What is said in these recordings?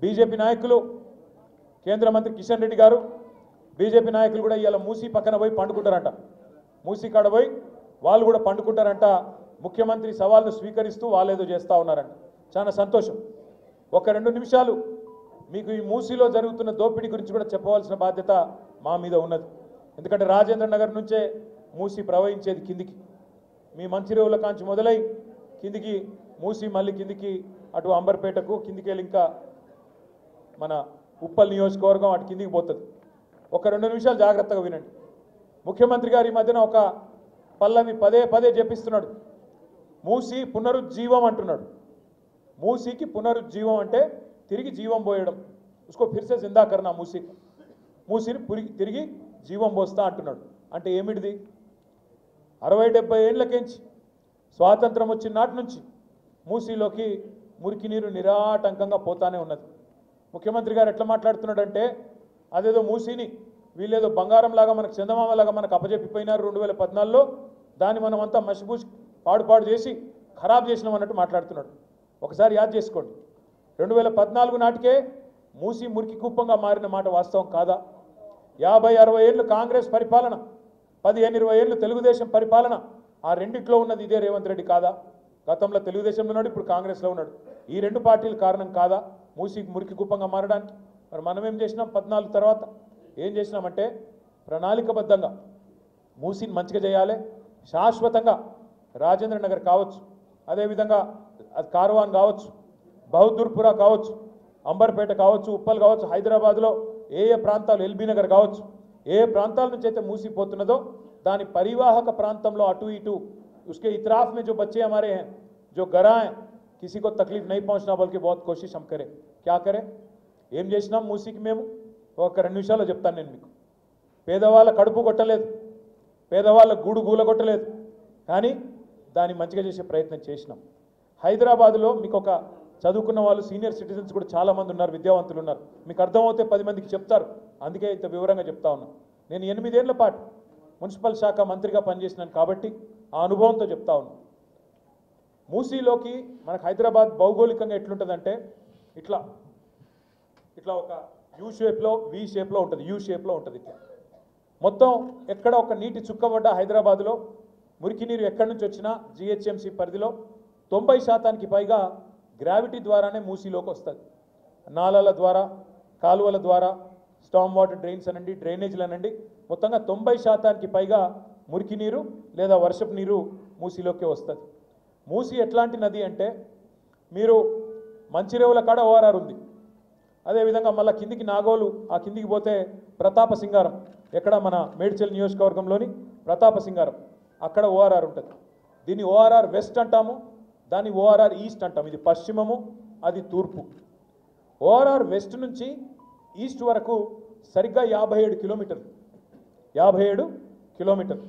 BJP నాయకులు కేంద్ర మంత్రి కిషన్ రెడ్డి గారు బీజేపీ నాయకులు కూడా ఇవాళ మూసి పక్కన పోయి పండుకుంటారంట మూసి కాడ పోయి వాళ్ళు కూడా పండుకుంటారంట ముఖ్యమంత్రి సవాల్ను స్వీకరిస్తూ వాళ్ళేదో చేస్తూ ఉన్నారంట చాలా సంతోషం ఒక రెండు నిమిషాలు మీకు ఈ మూసీలో జరుగుతున్న దోపిడీ గురించి కూడా చెప్పవలసిన బాధ్యత మా మీద ఉన్నది ఎందుకంటే రాజేంద్ర నగర్ నుంచే మూసి ప్రవహించేది కిందికి మీ మంచిరేవుల కాంచి మొదలై కిందికి మూసి మళ్ళీ కిందికి అటు అంబర్పేటకు కిందికి వెళ్ళి ఇంకా మన ఉప్పల్ నియోజకవర్గం అటు కిందికి పోతుంది ఒక రెండు నిమిషాలు జాగ్రత్తగా వినండి ముఖ్యమంత్రి గారు ఈ మధ్యన ఒక పల్లవి పదే పదే చెప్పిస్తున్నాడు మూసి పునరుజ్జీవం అంటున్నాడు మూసీకి పునరుజ్జీవం అంటే తిరిగి జీవం పోయడం ఉసుకో ఫిర్సే జిందా కర్నా మూసీ మూసిని పురిగి తిరిగి జీవం పోస్తా అంటున్నాడు అంటే ఏమిటిది అరవై డెబ్బై ఏళ్ళకించి స్వాతంత్రం వచ్చిన నాటి నుంచి మూసీలోకి మురికి నీరు నిరాటంకంగా పోతానే ఉన్నది ముఖ్యమంత్రి గారు ఎట్లా మాట్లాడుతున్నాడంటే అదేదో మూసీని వీళ్ళేదో బంగారం లాగా మనకు చందమామలాగా మనకు అప్పజెప్పిపోయినారు రెండు వేల పద్నాలుగులో దాన్ని మనం అంతా మసిపూసి పాడు పాడు చేసి ఖరాబ్ చేసినాం అన్నట్టు మాట్లాడుతున్నాడు ఒకసారి యాద్ చేసుకోండి రెండు వేల పద్నాలుగు నాటికే మూసి మురికి కుప్పంగా మారిన మాట వాస్తవం కాదా యాభై అరవై ఏళ్ళు కాంగ్రెస్ పరిపాలన పదిహేను ఇరవై ఏళ్ళు తెలుగుదేశం పరిపాలన ఆ రెండిట్లో ఉన్నది ఇదే రేవంత్ రెడ్డి కాదా గతంలో తెలుగుదేశంలో ఉన్నాడు ఇప్పుడు కాంగ్రెస్లో ఉన్నాడు ఈ రెండు పార్టీలు కారణం కాదా మూసి మురికి కుప్పంగా మారడానికి మరి మనం ఏం చేసినాం పద్నాలుగు తర్వాత ఏం చేసినామంటే ప్రణాళికబద్ధంగా మూసిని మంచిగా చేయాలి శాశ్వతంగా రాజేంద్ర నగర్ కావచ్చు అదేవిధంగా అది కార్వాన్ కావచ్చు బహదూర్పురా కావచ్చు అంబర్పేట కావచ్చు ఉప్పల్ కావచ్చు హైదరాబాద్లో ఏ ఏ ప్రాంతాలు ఎల్బీ నగర్ కావచ్చు ఏ ఏ ప్రాంతాల నుంచి అయితే మూసిపోతున్నదో దాని పరివాహక ప్రాంతంలో అటు ఇటు उसके इतराफ में जो बच्चे हमारे हैं जो गरा हैं किसी को तकलीफ नहीं पहुंचना बल्कि बहुत कोशिश हम करें क्या करें ఏం చేసినాం మూసికి మేము ఒక రెండు నిమిషాల్లో చెప్తాను నేను మీకు పేదవాళ్ళ కడుపు కొట్టలేదు పేదవాళ్ళ గూడు గూల కొట్టలేదు కానీ దాన్ని మంచిగా చేసే ప్రయత్నం చేసినాం హైదరాబాద్లో మీకు ఒక చదువుకున్న వాళ్ళు సీనియర్ సిటిజన్స్ కూడా చాలామంది ఉన్నారు విద్యావంతులు ఉన్నారు మీకు అర్థమవుతే పది మందికి చెప్తారు అందుకే ఇంత వివరంగా చెప్తా ఉన్నా నేను ఎనిమిదేళ్ల పాటు మున్సిపల్ శాఖ మంత్రిగా పనిచేసినాను కాబట్టి ఆ అనుభవంతో చెప్తా ఉన్నా మూసీలోకి మనకు హైదరాబాద్ భౌగోళికంగా ఎట్లుంటుందంటే ఇట్లా ఇట్లా ఒక యూ షేప్లో వి షేప్లో ఉంటుంది యూ షేప్లో ఉంటుంది ఇట్లా మొత్తం ఎక్కడ ఒక నీటి చుక్కబడ్డ హైదరాబాద్లో మురికి నీరు ఎక్కడి నుంచి వచ్చినా జిహెచ్ఎంసీ పరిధిలో తొంభై శాతానికి పైగా గ్రావిటీ ద్వారానే మూసీలోకి వస్తుంది నాలాల ద్వారా కాలువల ద్వారా స్టామ్ వాటర్ డ్రైన్స్ అనండి డ్రైనేజీలు అనండి మొత్తంగా తొంభై శాతానికి పైగా మురికి నీరు లేదా వర్షపు నీరు మూసీలోకి వస్తుంది మూసి ఎట్లాంటి నది అంటే మీరు మంచిరేవుల కాడ ఓఆర్ఆర్ ఉంది అదేవిధంగా మళ్ళీ కిందికి నాగోలు ఆ కిందికి పోతే ప్రతాప సింగారం ఎక్కడ మన మేడ్చల్ నియోజకవర్గంలోని ప్రతాప సింగారం అక్కడ ఓఆర్ఆర్ ఉంటుంది దీన్ని ఓఆర్ఆర్ వెస్ట్ అంటాము దాన్ని ఓఆర్ఆర్ ఈస్ట్ అంటాం ఇది పశ్చిమము అది తూర్పు ఓఆర్ఆర్ వెస్ట్ నుంచి ఈస్ట్ వరకు సరిగ్గా యాభై ఏడు కిలోమీటర్లు యాభై ఏడు కిలోమీటర్లు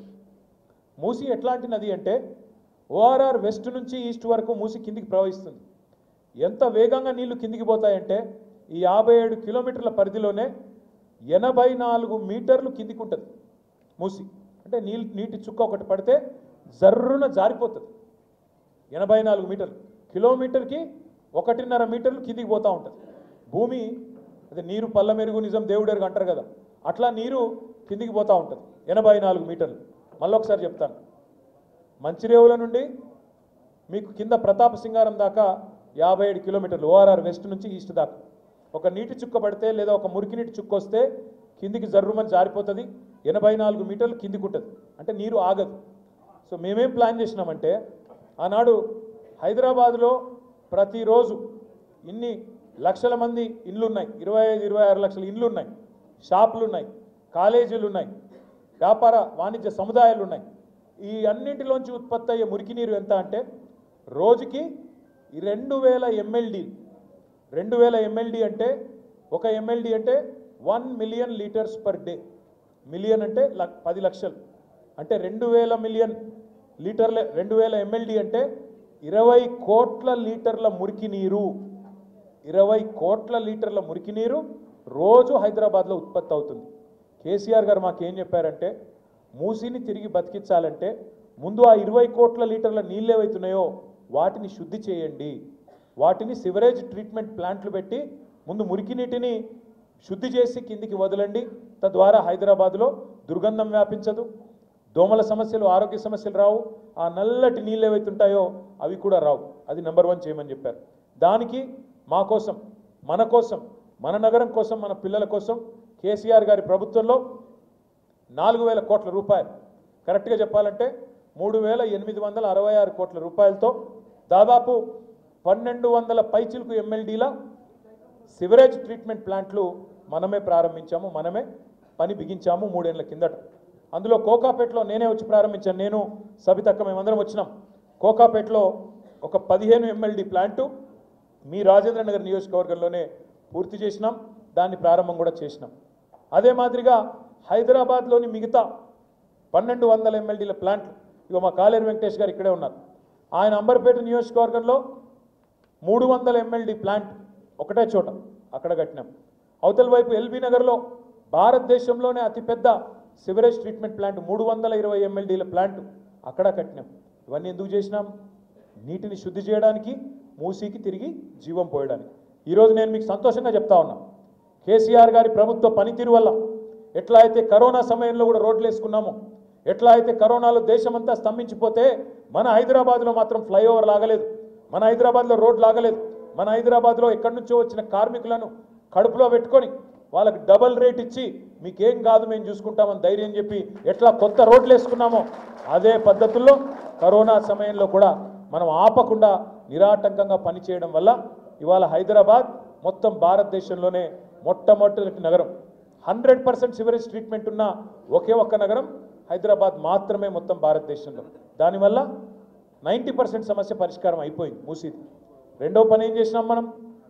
మూసి ఎట్లాంటి నది అంటే ఓఆర్ఆర్ వెస్ట్ నుంచి ఈస్ట్ వరకు మూసి కిందికి ప్రవహిస్తుంది ఎంత వేగంగా నీళ్లు కిందికి పోతాయంటే ఈ యాభై ఏడు కిలోమీటర్ల పరిధిలోనే ఎనభై నాలుగు మీటర్లు కిందికి ఉంటుంది మూసి అంటే నీళ్ళు నీటి చుక్క ఒకటి పడితే జర్రున జారిపోతుంది ఎనభై నాలుగు మీటర్లు కిలోమీటర్కి ఒకటిన్నర మీటర్లు కిందికి పోతూ ఉంటుంది భూమి అదే నీరు పల్ల మెరుగు నిజం దేవుడెరుగు అంటారు కదా అట్లా నీరు కిందికి పోతూ ఉంటుంది ఎనభై నాలుగు మీటర్లు మళ్ళీ ఒకసారి చెప్తాను మంచిరేవుల నుండి మీకు కింద ప్రతాప సింగారం దాకా యాభై ఏడు కిలోమీటర్లు ఓఆర్ఆర్ వెస్ట్ నుంచి ఈస్ట్ దాకా ఒక నీటి చుక్క పడితే లేదా ఒక మురికి నీటి చుక్క వస్తే కిందికి జర్రుమని జారిపోతుంది ఎనభై నాలుగు మీటర్లు కిందికి ఉంటుంది అంటే నీరు ఆగదు సో మేమేం ప్లాన్ చేసినామంటే ఆనాడు హైదరాబాద్లో ప్రతిరోజు ఇన్ని లక్షల మంది ఇండ్లు ఉన్నాయి ఇరవై ఐదు ఇరవై ఆరు లక్షల ఇండ్లు ఉన్నాయి షాపులు ఉన్నాయి కాలేజీలు ఉన్నాయి వ్యాపార వాణిజ్య సముదాయాలు ఉన్నాయి ఈ అన్నింటిలోంచి ఉత్పత్తి అయ్యే మురికి నీరు ఎంత అంటే రోజుకి ఈ రెండు వేల ఎంఎల్డి రెండు వేల ఎంఎల్డి అంటే ఒక ఎంఎల్డి అంటే one million liters per day million అంటే లక్ పది లక్షలు అంటే రెండు వేల మిలియన్ లీటర్ల రెండు వేల ఎంఎల్డి అంటే ఇరవై కోట్ల లీటర్ల మురికి నీరు ఇరవై కోట్ల లీటర్ల మురికి నీరు రోజు హైదరాబాద్లో ఉత్పత్తి అవుతుంది కేసీఆర్ గారు మాకేం చెప్పారంటే మూసిని తిరిగి బతికించాలంటే ముందు ఆ ఇరవై కోట్ల లీటర్ల నీళ్ళు ఏవైతున్నాయో వాటిని శుద్ధి చేయండి వాటిని సివరేజ్ ట్రీట్మెంట్ ప్లాంట్లు పెట్టి ముందు మురికి నీటిని శుద్ధి చేసి కిందికి వదలండి తద్వారా హైదరాబాద్లో దుర్గంధం వ్యాపించదు దోమల సమస్యలు ఆరోగ్య సమస్యలు రావు ఆ నల్లటి నీళ్ళు ఏవైతే ఉంటాయో అవి కూడా రావు అది నెంబర్ వన్ చేయమని చెప్పారు దానికి మా కోసం మన కోసం మన నగరం కోసం మన పిల్లల కోసం కేసీఆర్ గారి ప్రభుత్వంలో నాలుగు వేల కోట్ల రూపాయలు కరెక్ట్గా చెప్పాలంటే మూడు వేల ఎనిమిది వందల అరవై ఆరు కోట్ల రూపాయలతో దాదాపు పన్నెండు వందల పైచిలకు ఎమ్మెల్డీల సివరేజ్ ట్రీట్మెంట్ ప్లాంట్లు మనమే ప్రారంభించాము మనమే పని బిగించాము మూడేళ్ల కిందట అందులో కోకాపేటలో నేనే వచ్చి ప్రారంభించాను నేను సబితక్క మేమందరం వచ్చినాం కోకాపేటలో ఒక పదిహేను ఎంఎల్డి ప్లాంటు మీ రాజేంద్ర నగర్ నియోజకవర్గంలోనే పూర్తి చేసినాం దాన్ని ప్రారంభం కూడా చేసినాం అదే మాదిరిగా హైదరాబాద్లోని మిగతా పన్నెండు వందల ఎమ్మెల్డీల ప్లాంట్లు ఇక మా కాలేరు వెంకటేష్ గారు ఇక్కడే ఉన్నారు ఆయన అంబర్పేట నియోజకవర్గంలో మూడు వందల ఎంఎల్డి ప్లాంట్ ఒకటే చోట అక్కడ కట్టినాం అవతల వైపు ఎల్బీ నగర్లో భారతదేశంలోనే అతిపెద్ద సివరేజ్ ట్రీట్మెంట్ ప్లాంట్ మూడు వందల ఇరవై ఎంఎల్డీల ప్లాంట్ అక్కడ కట్టినాం ఇవన్నీ ఎందుకు చేసినాం నీటిని శుద్ధి చేయడానికి మూసీకి తిరిగి జీవం పోయడానికి ఈరోజు నేను మీకు సంతోషంగా చెప్తా ఉన్నా కేసీఆర్ గారి ప్రభుత్వ పనితీరు వల్ల ఎట్లా అయితే కరోనా సమయంలో కూడా రోడ్లు వేసుకున్నామో ఎట్లా అయితే కరోనాలో దేశమంతా స్తంభించిపోతే మన హైదరాబాద్లో మాత్రం ఫ్లైఓవర్ లాగలేదు మన హైదరాబాద్లో రోడ్ లాగలేదు మన హైదరాబాద్లో ఎక్కడి నుంచో వచ్చిన కార్మికులను కడుపులో పెట్టుకొని వాళ్ళకి డబల్ రేట్ ఇచ్చి మీకేం కాదు మేము చూసుకుంటామని ధైర్యం చెప్పి ఎట్లా కొత్త రోడ్లు వేసుకున్నామో అదే పద్ధతుల్లో కరోనా సమయంలో కూడా మనం ఆపకుండా నిరాటంకంగా పనిచేయడం వల్ల ఇవాళ హైదరాబాద్ మొత్తం భారతదేశంలోనే మొట్టమొదటి నగరం హండ్రెడ్ పర్సెంట్ సివరేజ్ ట్రీట్మెంట్ ఉన్న ఒకే ఒక్క నగరం హైదరాబాద్ మాత్రమే మొత్తం భారతదేశంలో దానివల్ల నైంటీ పర్సెంట్ సమస్య పరిష్కారం అయిపోయింది మూసీది రెండో పని ఏం చేసినాం మనం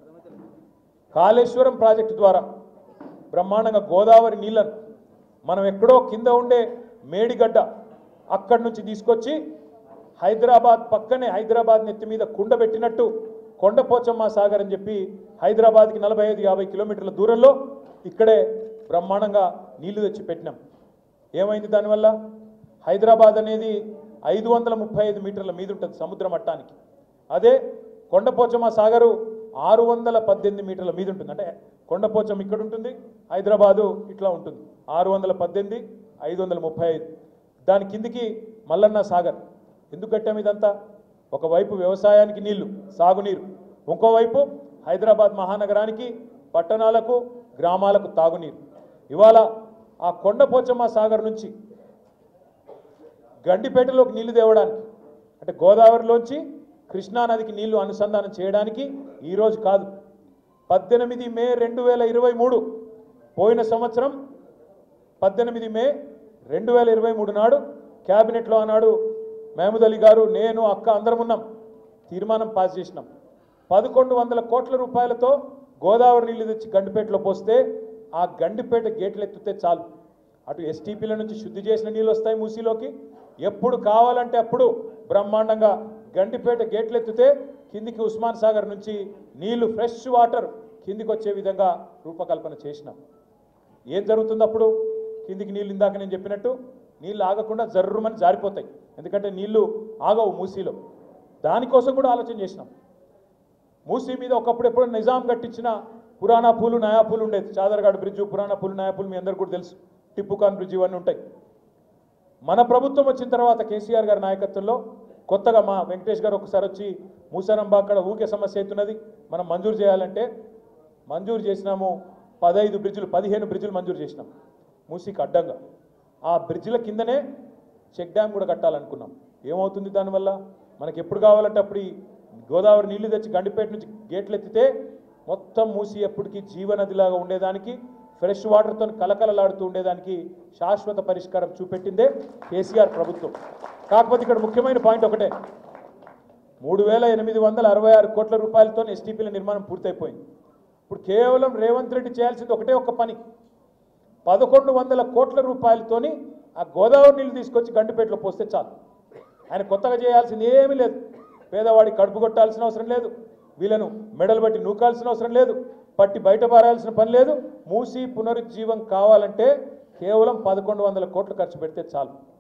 కాళేశ్వరం ప్రాజెక్టు ద్వారా బ్రహ్మాండంగా గోదావరి నీళ్ళను మనం ఎక్కడో కింద ఉండే మేడిగడ్డ అక్కడి నుంచి తీసుకొచ్చి హైదరాబాద్ పక్కనే హైదరాబాద్ నెత్తి మీద కుండ పెట్టినట్టు కొండపోచమ్మ సాగర్ అని చెప్పి హైదరాబాద్కి నలభై ఐదు యాభై కిలోమీటర్ల దూరంలో ఇక్కడే బ్రహ్మాండంగా నీళ్లు తెచ్చి పెట్టినాం ఏమైంది దానివల్ల హైదరాబాద్ అనేది ఐదు వందల ముప్పై ఐదు మీటర్ల మీద ఉంటుంది సముద్ర మట్టానికి అదే కొండపోచమ్మ సాగరు ఆరు వందల పద్దెనిమిది మీటర్ల మీద ఉంటుంది అంటే కొండపోచం ఇక్కడ ఉంటుంది హైదరాబాదు ఇట్లా ఉంటుంది ఆరు వందల పద్దెనిమిది ఐదు వందల ముప్పై ఐదు దాని కిందికి మల్లన్న సాగర్ ఎందుకు కట్టాము ఇదంతా ఒకవైపు వ్యవసాయానికి నీళ్లు సాగునీరు ఇంకోవైపు హైదరాబాద్ మహానగరానికి పట్టణాలకు గ్రామాలకు తాగునీరు ఇవాళ ఆ కొండపోచమ్మ సాగర్ నుంచి గండిపేటలోకి నీళ్లు తేవడానికి అంటే గోదావరిలోంచి కృష్ణానదికి నీళ్లు అనుసంధానం చేయడానికి ఈరోజు కాదు పద్దెనిమిది మే రెండు వేల ఇరవై మూడు పోయిన సంవత్సరం పద్దెనిమిది మే రెండు వేల ఇరవై మూడు నాడు క్యాబినెట్లో ఆనాడు మహమూద్ అలీ గారు నేను అక్క అందరం ఉన్నాం తీర్మానం పాస్ చేసినాం పదకొండు వందల కోట్ల రూపాయలతో గోదావరి నీళ్లు తెచ్చి గండిపేటలో పోస్తే ఆ గండిపేట గేట్లు ఎత్తితే చాలు అటు ఎస్టీపీల నుంచి శుద్ధి చేసిన నీళ్ళు వస్తాయి మూసీలోకి ఎప్పుడు కావాలంటే అప్పుడు బ్రహ్మాండంగా గండిపేట గేట్లు ఎత్తితే కిందికి ఉస్మాన్ సాగర్ నుంచి నీళ్లు ఫ్రెష్ వాటర్ కిందికి వచ్చే విధంగా రూపకల్పన చేసినాం ఏం జరుగుతుంది అప్పుడు కిందికి నీళ్ళు ఇందాక నేను చెప్పినట్టు నీళ్ళు ఆగకుండా జర్రుమని జారిపోతాయి ఎందుకంటే నీళ్లు ఆగవు మూసీలో దానికోసం కూడా ఆలోచన చేసినాం మూసీ మీద ఒకప్పుడు ఎప్పుడు నిజాం కట్టించిన పురాణా పూలు నయా పూలు ఉండేది చాదర్గాడ్ బ్రిడ్జ్ పురాణా పూలు నయా పూలు మీ అందరికీ కూడా తెలుసు టిప్పు ఖాన్ బ్రిడ్జ్ ఇవన్నీ ఉంటాయి మన ప్రభుత్వం వచ్చిన తర్వాత కేసీఆర్ గారి నాయకత్వంలో కొత్తగా మా వెంకటేష్ గారు ఒకసారి వచ్చి మూసారంబా అక్కడ ఊకే సమస్య అవుతున్నది మనం మంజూరు చేయాలంటే మంజూరు చేసినాము పదహైదు బ్రిడ్జులు పదిహేను బ్రిడ్జులు మంజూరు చేసినాం మూసీకి అడ్డంగా ఆ బ్రిడ్జిల కిందనే చెక్ డ్యామ్ కూడా కట్టాలనుకున్నాం ఏమవుతుంది దానివల్ల మనకి ఎప్పుడు కావాలంటే అప్పుడు ఈ గోదావరి నీళ్లు తెచ్చి గండిపేట నుంచి గేట్లు ఎత్తితే మొత్తం మూసి ఎప్పటికీ జీవనదిలాగా ఉండేదానికి ఫ్రెష్ వాటర్తో కలకలలాడుతూ ఉండేదానికి శాశ్వత పరిష్కారం చూపెట్టిందే కేసీఆర్ ప్రభుత్వం కాకపోతే ఇక్కడ ముఖ్యమైన పాయింట్ ఒకటే మూడు వేల ఎనిమిది వందల అరవై ఆరు కోట్ల రూపాయలతో ఎస్టీపీల నిర్మాణం పూర్తయిపోయింది ఇప్పుడు కేవలం రేవంత్ రెడ్డి చేయాల్సింది ఒకటే ఒక్క పని పదకొండు వందల కోట్ల రూపాయలతోని ఆ గోదావరి నీళ్ళు తీసుకొచ్చి గండిపేటలో పోస్తే చాలు ఆయన కొత్తగా చేయాల్సింది ఏమీ లేదు పేదవాడి కడుపు కొట్టాల్సిన అవసరం లేదు వీళ్ళను మెడలు బట్టి నూకాల్సిన అవసరం లేదు పట్టి బయట పారాల్సిన పని లేదు మూసి పునరుజ్జీవం కావాలంటే కేవలం పదకొండు వందల కోట్లు ఖర్చు పెడితే చాలు